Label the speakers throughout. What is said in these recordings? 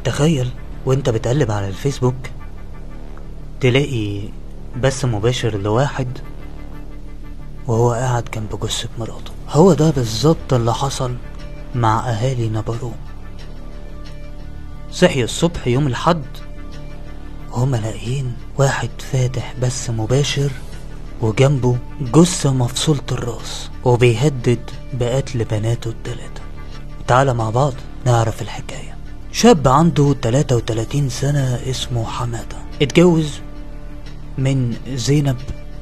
Speaker 1: تخيل وانت بتقلب على الفيسبوك تلاقي بث مباشر لواحد وهو قاعد جنب جثة مراته هو ده بالظبط اللي حصل مع أهالي نبروم صحي الصبح يوم الحد وهما لاقيين واحد فاتح بث مباشر وجنبه جثة مفصولة الراس وبيهدد بقتل بناته التلاتة تعالى مع بعض نعرف الحكاية شاب عنده 33 سنة اسمه حمادة اتجوز من زينب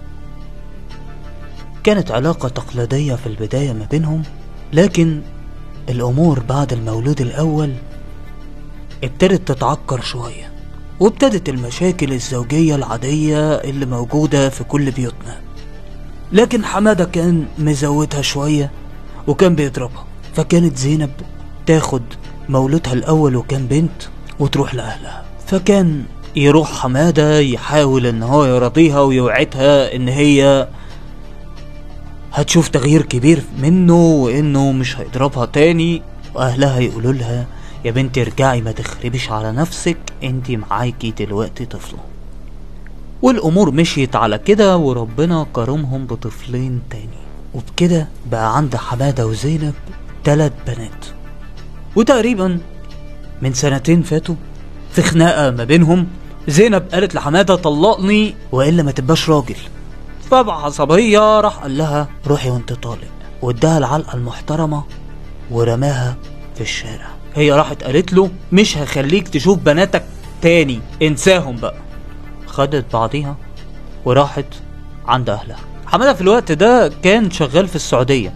Speaker 1: كانت علاقة تقليدية في البداية ما بينهم لكن الأمور بعد المولود الأول ابتدت تتعكر شوية وابتدت المشاكل الزوجية العادية اللي موجودة في كل بيوتنا لكن حمادة كان مزودها شوية وكان بيضربها فكانت زينب تاخد مولودها الأول وكان بنت وتروح لأهلها فكان يروح حمادة يحاول ان هو يرضيها ويوعدها ان هي هتشوف تغيير كبير منه وانه مش هيضربها تاني واهلها يقولوا لها يا بنتي ارجعي ما تخربيش على نفسك انتي معاكي دلوقتي طفله والامور مشيت على كده وربنا كرمهم بطفلين تاني وبكده بقى عند حمادة وزينب تلات بنات وتقريبا من سنتين فاتوا في خناقة ما بينهم زينب قالت لحمادة طلقني وإلا ما تبقاش راجل فبعصبية راح قال لها روحي وانت طالق واداها العلقة المحترمة ورماها في الشارع هي راحت قالت له مش هخليك تشوف بناتك تاني انساهم بقى خدت بعضيها وراحت عند أهلها حمادة في الوقت ده كان شغال في السعودية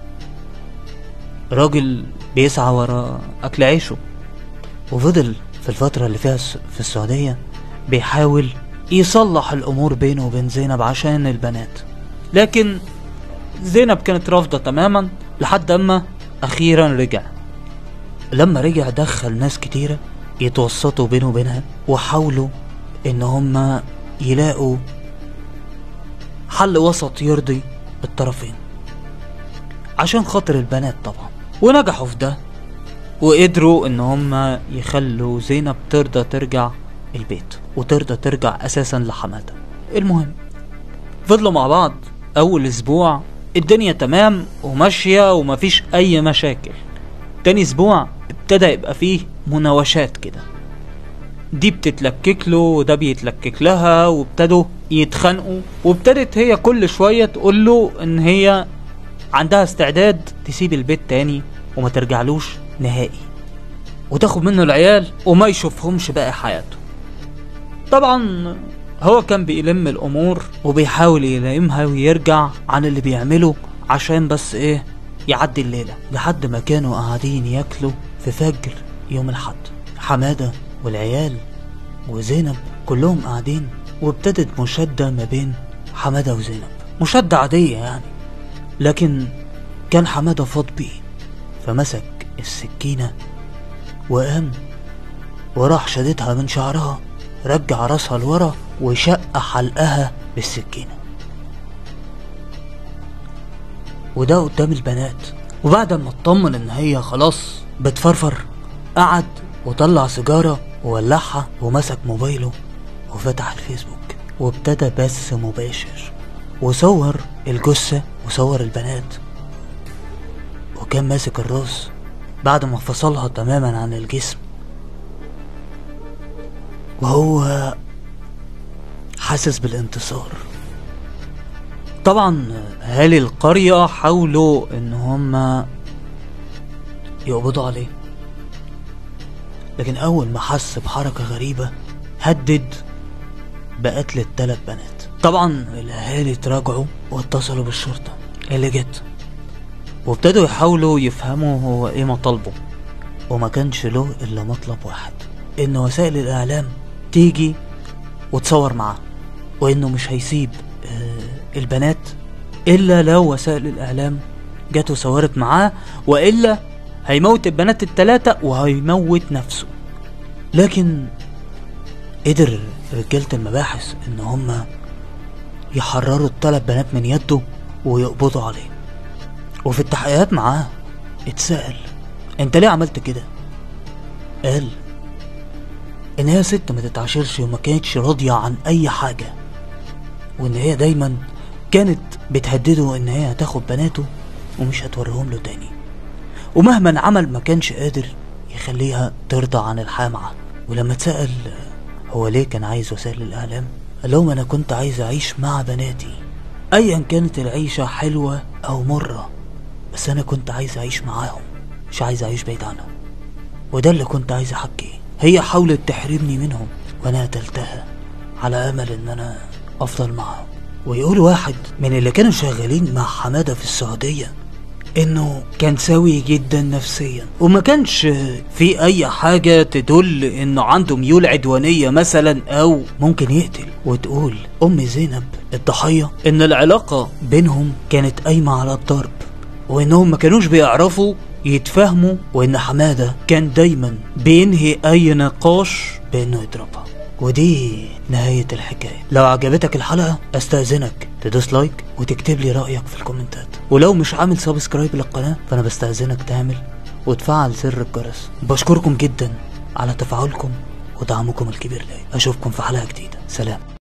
Speaker 1: راجل بيسعى ورا أكل عيشه وفضل في الفترة اللي فيها الس- في السعودية بيحاول يصلح الأمور بينه وبين زينب عشان البنات لكن زينب كانت رافضة تماما لحد أما أخيرا رجع لما رجع دخل ناس كتيرة يتوسطوا بينه وبينها وحاولوا إن هما يلاقوا حل وسط يرضي الطرفين عشان خاطر البنات طبعا ونجحوا في ده وقدروا ان هم يخلوا زينب ترضى ترجع البيت وترضى ترجع اساسا لحماتها المهم فضلوا مع بعض اول اسبوع الدنيا تمام وماشية ومفيش اي مشاكل تاني اسبوع ابتدى يبقى فيه مناوشات كده دي بتتلكك له وده بيتلكك لها وابتدوا يتخانقوا وابتدت هي كل شوية تقول له ان هي عندها استعداد تسيب البيت تاني وما ترجعلوش نهائي وتاخد منه العيال وما يشوفهمش باقي حياته طبعا هو كان بيلم الامور وبيحاول يلمها ويرجع عن اللي بيعمله عشان بس ايه يعدي الليلة لحد ما كانوا قاعدين ياكلوا في فجر يوم الحد حمادة والعيال وزينب كلهم قاعدين وابتدت مشادة ما بين حمادة وزينب مشادة عادية يعني لكن كان حمادة فاض بيه فمسك السكينة وقام وراح شدتها من شعرها رجع راسها لورا وشق حلقها بالسكينة وده قدام البنات وبعد ما اطمن ان هي خلاص بتفرفر قعد وطلع سيجارة وولعها ومسك موبايله وفتح الفيسبوك وابتدى بث مباشر وصور الجثة وصور البنات وكان ماسك الراس بعد ما فصلها تماما عن الجسم وهو حاسس بالانتصار طبعا اهالي القرية حاولوا ان هم يقبضوا عليه لكن اول ما حس بحركة غريبة هدد بقتل التلات بنات طبعا الاهالي تراجعوا واتصلوا بالشرطة اللي جت وابتدوا يحاولوا يفهموا هو ايه مطالبه وما كانش له الا مطلب واحد ان وسائل الاعلام تيجي وتصور معاه وانه مش هيسيب آه، البنات الا لو وسائل الاعلام جت وصورت معاه والا هيموت البنات التلاتة وهيموت نفسه لكن قدر رجالة المباحث ان هما يحرروا التلات بنات من يده ويقبضوا عليه وفي التحقيقات معاه اتسأل انت ليه عملت كده قال ان هي ست ما تتعاشرش وما كانتش راضية عن اي حاجة وان هي دايما كانت بتهدده ان هي هتاخد بناته ومش هتوريهم له تاني ومهما عمل ما كانش قادر يخليها ترضى عن الحياة معاه ولما اتسأل هو ليه كان عايز وسائل الإعلام قال لهم أنا كنت عايز أعيش مع بناتي أيا كانت العيشة حلوة أو مرة بس أنا كنت عايز أعيش معاهم مش عايز أعيش بعيد عنهم وده اللي كنت عايز أحكيه هي حاولت تحرمني منهم وأنا قتلتها على أمل إن أنا أفضل معاهم ويقول واحد من اللي كانوا شغالين مع حمادة في السعودية انه كان سوي جدا نفسيا وما كانش في اي حاجة تدل انه عنده ميول عدوانية مثلا او ممكن يقتل وتقول ام زينب الضحية ان العلاقة بينهم كانت قايمة على الضرب وانهم ما كانوش بيعرفوا يتفاهموا وان حمادة كان دايما بينهي اي نقاش بانه يضربها ودي نهاية الحكاية لو عجبتك الحلقة استأذنك تدوس لايك وتكتب لي رأيك في الكومنتات ولو مش عامل سبسكرايب للقناة فأنا بستأذنك تعمل وتفعل زر الجرس بشكركم جدا على تفاعلكم ودعمكم الكبير لي أشوفكم في حلقة جديدة سلام